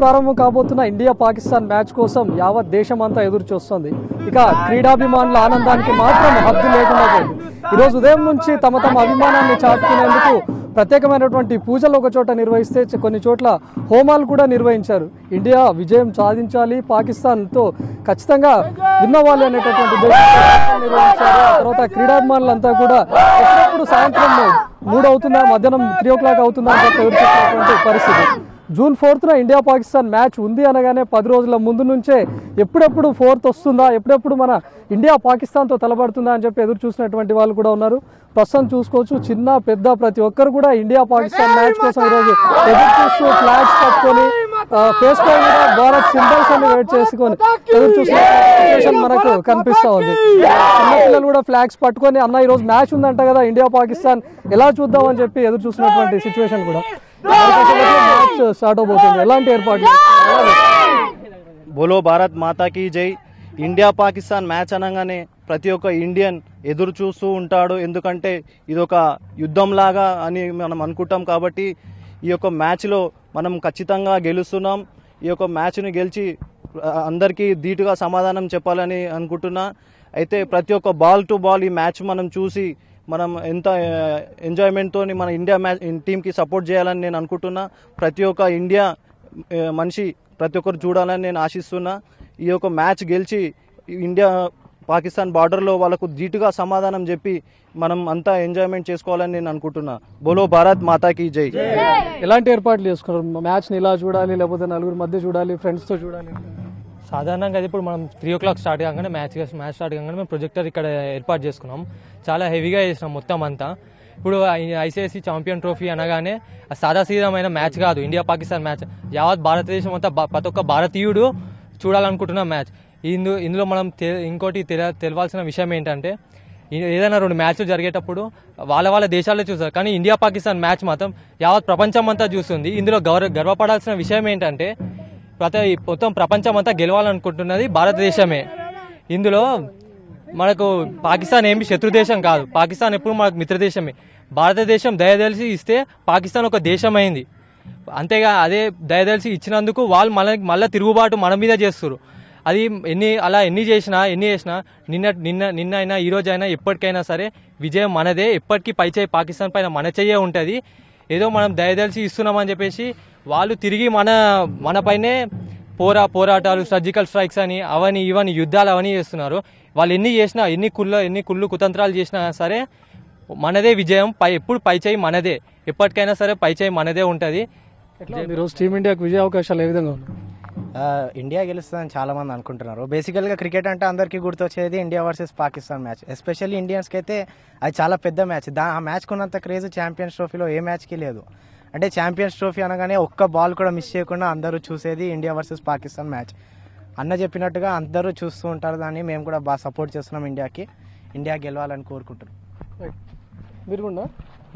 ప్రారంభం కాబోతున్న India Pakistan match కోసం యావత్ దేశం అంతా ఎదురు చూస్తుంది ఇక క్రీడాభిమానుల ఆనందానికి మాత్రం హద్దు లేకుండా పోయింది ఈ రోజు ఉదయం నుంచి తమ తమ అభిమానాన్ని చాటుకునేందుకు ప్రత్యేకమైనటువంటి పూజలు ఒక చోట నిర్వహిస్తే చ- కొన్ని చోట్ల హోమాలు కూడా నిర్వహించారు ఇండియా విజయం సాధించాలి పాకిస్తాన్తో ఖచ్చితంగా విన్నవాలి అనేటటువంటి ఉద్దేశంతో నిర్వహించారు ఆ తర్వాత క్రీడాభిమానులంతా కూడా ఎప్పుడెప్పుడు సాయంత్రం మూడు అవుతుందా మధ్యాహ్నం త్రీ ఓ క్లాక్ అవుతుందా అని చెప్పి ఎదురు చూస్తున్నటువంటి పరిస్థితి జూన్ ఫోర్త్న ఇండియా పాకిస్తాన్ మ్యాచ్ ఉంది అనగానే పది రోజుల ముందు నుంచే ఎప్పుడెప్పుడు ఫోర్త్ వస్తుందా ఎప్పుడెప్పుడు మన ఇండియా పాకిస్తాన్తో తలబడుతుందా అని చెప్పి ఎదురు చూసినటువంటి వాళ్ళు కూడా ఉన్నారు ప్రస్తుతం చూసుకోవచ్చు చిన్న పెద్ద ప్రతి ఒక్కరు కూడా ఇండియా పాకిస్తాన్ మ్యాచ్ కోసం ఈరోజు ఎదురు చూస్తూ ఫ్లాగ్స్ పట్టుకొని ఫేస్ పై కూడా భారత్ సింబల్స్ అన్ని వెయిట్ చేసుకొని ఎదురు చూస్తున్న సిచ్యువేషన్ మనకు కనిపిస్తా ఉంది చిన్నపిల్లలు కూడా ఫ్లాగ్స్ పట్టుకొని అన్న ఈ రోజు మ్యాచ్ ఉందంట కదా ఇండియా పాకిస్తాన్ ఎలా చూద్దాం అని చెప్పి ఎదురు చూస్తున్నటువంటి సిచ్యువేషన్ కూడా మ్యాచ్ స్టార్ట్ అవబోతుంది ఎలాంటి ఏర్పాట్లు బోలో భారత్ మాతాకి జై ఇండియా పాకిస్తాన్ మ్యాచ్ అనగానే ప్రతి ఒక్క ఇండియన్ ఎదురు చూస్తూ ఉంటాడు ఎందుకంటే ఇది ఒక యుద్ధంలాగా అని మనం అనుకుంటాం కాబట్టి ఈ యొక్క మ్యాచ్లో మనం ఖచ్చితంగా గెలుస్తున్నాం ఈ యొక్క మ్యాచ్ని గెలిచి ఆ, అందరికీ ధీటుగా సమాధానం చెప్పాలని అనుకుంటున్నా అయితే ప్రతి ఒక్క బాల్ టు బాల్ ఈ మ్యాచ్ మనం చూసి మనం ఎంత ఎంజాయ్మెంట్తో మన ఇండియా మ్యాచ్ టీంకి సపోర్ట్ చేయాలని నేను అనుకుంటున్నా ప్రతి ఒక్క ఇండియా ఏ, మనిషి ప్రతి ఒక్కరు చూడాలని నేను ఆశిస్తున్నా ఈ యొక్క మ్యాచ్ గెలిచి ఇండియా పాకిస్తాన్ బార్డర్లో వాళ్ళకు ధీటుగా సమాధానం చెప్పి మనం అంతా ఎంజాయ్మెంట్ చేసుకోవాలని నేను అనుకుంటున్నా బోలో భారత్ మాతాకి జై ఎలాంటి ఏర్పాట్లు చేసుకున్నారు మ్యాచ్ని ఇలా చూడాలి లేకపోతే నలుగురు మధ్య చూడాలి ఫ్రెండ్స్తో చూడాలి సాధారణంగా అయితే ఇప్పుడు మనం త్రీ ఓ క్లాక్ స్టార్ట్ కాగానే మ్యాచ్ మ్యాచ్ స్టార్ట్ కాగానే మేము ప్రొజెక్టర్ ఇక్కడ ఏర్పాటు చేసుకున్నాం చాలా హెవీగా చేసినాం మొత్తం అంతా ఇప్పుడు ఐసీఐసీ ఛాంపియన్ ట్రోఫీ అనగానే అది సాదాసీదమైన మ్యాచ్ కాదు ఇండియా పాకిస్తాన్ మ్యాచ్ యావత్ భారతదేశం అంతా బా- ప్రతి ఒక్క భారతీయుడు చూడాలనుకుంటున్న మ్యాచ్ ఇందు ఇందులో మనం తె- ఇంకోటి తెల- తెలవాల్సిన విషయం ఏంటంటే ఈ- ఏదైనా రెండు మ్యాచ్లు జరిగేటప్పుడు వాళ్ళ వాళ్ళ దేశాల్లో చూస్తారు కానీ ఇండియా పాకిస్తాన్ మ్యాచ్ మాత్రం యావత్ ప్రపంచం అంతా చూస్తుంది ఇందులో గౌరవ గర్వపడాల్సిన విషయం ఏంటంటే ప్రతి మొత్తం ప్రపంచం అంతా గెలవాలనుకుంటున్నది భారతదేశమే ఇందులో మనకు పాకిస్తాన్ ఏమి శత్రు దేశం కాదు పాకిస్తాన్ ఎప్పుడు మనకు మిత్రదేశమే భారతదేశం దయదలిసి ఇస్తే పాకిస్తాన్ ఒక దేశం అయింది అంతేగా అదే దయదలిసి ఇచ్చినందుకు వాళ్ళు మళ్ళీ మళ్ళీ తిరుగుబాటు మన మీద చేస్తారు అది ఎన్ని అలా ఎన్ని చేసినా ఎన్ని చేసినా నిన్న నిన్న నిన్న అయినా ఈ రోజు అయినా ఎప్పటికైనా సరే విజయం మనదే ఎప్పటికీ పై చేయి పాకిస్తాన్ పైన మన చెయ్యే ఉంటుంది ఏదో మనం దయదలిసి ఇస్తున్నామని చెప్పేసి వాళ్ళు తిరిగి మన మనపైనే పోరా పోరాటాలు సర్జికల్ స్ట్రైక్స్ అని అవని ఇవని యుద్ధాలు అవని చేస్తున్నారు వాళ్ళు ఎన్ని చేసినా ఎన్ని కుళ్ళ ఎన్ని కుళ్ళు కుతంత్రాలు చేసినా సరే మనదే విజయం పై ఎప్పుడు పై చేయి మనదే ఎప్పటికైనా సరే పై చేయి మనదే ఉంటుంది ఎట్లా ఉంది ఈరోజు టీమిండియాకు విజయ అవకాశాలు ఏ విధంగా ఉన్నాయి ఆ, ఇండియా గెలుస్తుందని చాలా మంది అనుకుంటున్నారు బేసికల్గా క్రికెట్ అంటే అందరికీ గుర్తొచ్చేది India versus Pakistan match especially ఇండియన్స్కి అయితే అది చాలా పెద్ద మ్యాచ్ దా ఆ మ్యాచ్ ఉన్నంత క్రేజ్ ఛాంపియన్స్ ట్రోఫీలో ఏ మ్యాచ్కి లేదు అంటే ఛాంపియన్స్ ట్రోఫీ అనగానే ఒక్క బాల్ కూడా మిస్ చేయకుండా అందరూ చూసేది ఇండియా వర్సెస్ పాకిస్తాన్ మ్యాచ్ అన్న చెప్పినట్టుగా అందరూ చూస్తూ ఉంటారు దాన్ని మేము కూడా బాగా సపోర్ట్ చేస్తున్నాం ఇండియాకి ఇండియా గెలవాలని కోరుకుంటున్నాం మీరు కూడా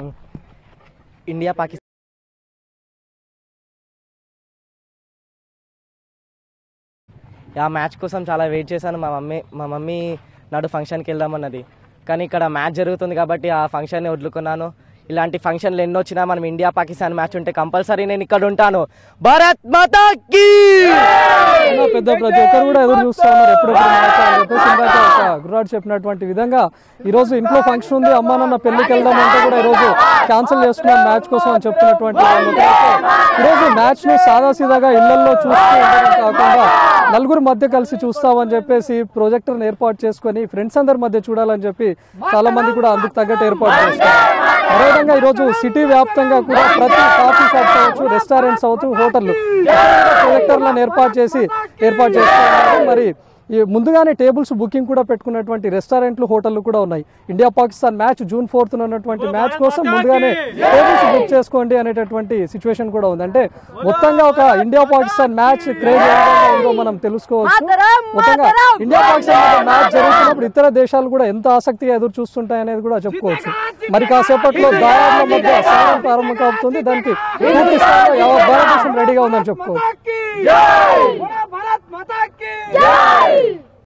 ఇండియా పాకిస్తాన్ ఆ మ్యాచ్ కోసం చాలా వెయిట్ చేశాను మా మమ్మీ మా మమ్మీ నాడు ఫంక్షన్కి వెళ్దామన్నది కానీ ఇక్కడ మ్యాచ్ జరుగుతుంది కాబట్టి ఆ ఫంక్షన్ని వదులుకున్నాను ఇలాంటి ఫంక్షన్లు ఎన్నో వచ్చినా మనం ఇండియా పాకిస్తాన్ మ్యాచ్ ఉంటే కంపల్సరీ నేను ఇక్కడ ఉంటాను భారత్ మాతా కీ చిన్న పెద్ద ప్రతి ఒక్కరు కూడా ఎదురు చూస్తూ ఉన్నారు ఎప్పుడెప్పుడు మ్యాచ్ అని చెప్పేసి ఇందాక ఒక గుర్రాడు చెప్పినటువంటి విధంగా ఈ రోజు ఇంట్లో ఫంక్షన్ ఉంది అమ్మా నాన్న పెళ్లికి వెళ్దాం అంటే కూడా ఈ రోజు క్యాన్సిల్ చేసుకున్నాం మ్యాచ్ కోసం అని చెప్తున్నటువంటి వాళ్ళు ఒకరైతే ఈ రోజు మ్యాచ్ ను సాదాసీదాగా ఇళ్లలో చూస్తూ ఉండడం కాకుండా నలుగురు మధ్య కలిసి చూస్తామని చెప్పేసి ప్రొజెక్టర్ ఏర్పాటు చేసుకొని ఫ్రెండ్స్ అందరి మధ్య చూడాలని చెప్పి చాలా మంది కూడా అందుకు తగ్గట్టు ఏర్పాటు చేస్తారు అదేవిధంగా ఈ రోజు సిటీ వ్యాప్తంగా కూడా ప్రతి కాఫీ షాప్స్ అవ్వచ్చు రెస్టారెంట్స్ అవ్వచ్చు హోటళ్లు ప్రొజెక్టర్లను ఏర్పాటు చేసి ఏర్పాటు చేస్తున్నారు మరి ఈ ముందుగానే టేబుల్స్ బుకింగ్ కూడా పెట్టుకున్నటువంటి రెస్టారెంట్లు హోటళ్లు కూడా ఉన్నాయి India Pakistan match June fourth ఉన్నటువంటి మ్యాచ్ కోసం ముందుగానే టేబుల్స్ బుక్ చేసుకోండి అనేటటువంటి సిచ్యువేషన్ కూడా ఉంది అంటే మొత్తంగా ఒక ఇండియా పాకిస్తాన్ మ్యాచ్ క్రేజ్ ఏ విధంగా ఉందో మనం తెలుసుకోవచ్చు మొత్తంగా ఇండియా పాకిస్తాన్ మ్యాచ్ జరుగుతున్నప్పుడు ఇతర దేశాలు కూడా ఎంత ఆసక్తిగా ఎదురు చూస్తుంటాయి అనేది కూడా చెప్పుకోవచ్చు మరి కాసేపట్లో దాయాల మధ్య సమరం ప్రారంభం కాబోతుంది దానికి పూర్తి స్థాయిలో యావత్ భారతదేశం రెడీగా ఉందని చెప్పుకోవచ్చు भारत माता की जय